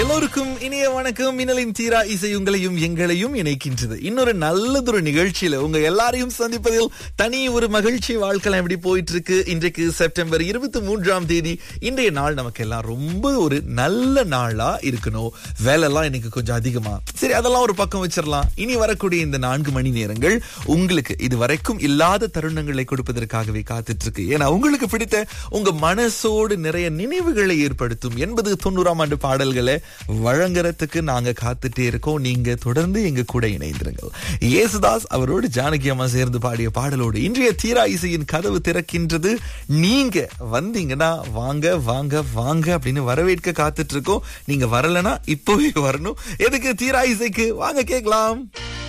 எல்லோருக்கும் இனிய வணக்கம் மின்னலின் தீரா இசை உங்களையும் எங்களையும் இணைக்கின்றது இன்னொரு நல்லதொரு நிகழ்ச்சியில உங்க எல்லாரையும் சந்திப்பதில் தனி ஒரு மகிழ்ச்சி வாழ்க்கலாம் எப்படி போயிட்டு இருக்கு இன்றைக்கு செப்டம்பர் இருபத்தி மூன்றாம் தேதி இன்றைய நாள் நமக்கு எல்லாம் ரொம்ப ஒரு நல்ல நாளா இருக்கணும் வேலை எல்லாம் இன்னைக்கு கொஞ்சம் அதிகமா சரி அதெல்லாம் ஒரு பக்கம் வச்சிடலாம் இனி வரக்கூடிய இந்த நான்கு மணி நேரங்கள் உங்களுக்கு இது வரைக்கும் இல்லாத தருணங்களை கொடுப்பதற்காகவே காத்துட்டு இருக்கு ஏன்னா உங்களுக்கு பிடித்த உங்க மனசோடு நிறைய நினைவுகளை ஏற்படுத்தும் எண்பது தொண்ணூறாம் ஆண்டு பாடல்களை வழங்குறதுக்கு நாங்க காத்துட்டே இருக்கோம் நீங்க தொடர்ந்து எங்க கூட இணைந்திருங்கள் இயேசுதாஸ் அவரோடு ஜானகி அம்மா சேர்ந்து பாடிய பாடலோடு இன்றைய தீரா இசையின் கதவு திறக்கின்றது நீங்க வந்தீங்கன்னா வாங்க வாங்க வாங்க அப்படின்னு வரவேற்க காத்துட்டு இருக்கோம் நீங்க வரலனா இப்பவே வரணும் எதுக்கு தீரா இசைக்கு வாங்க கேட்கலாம்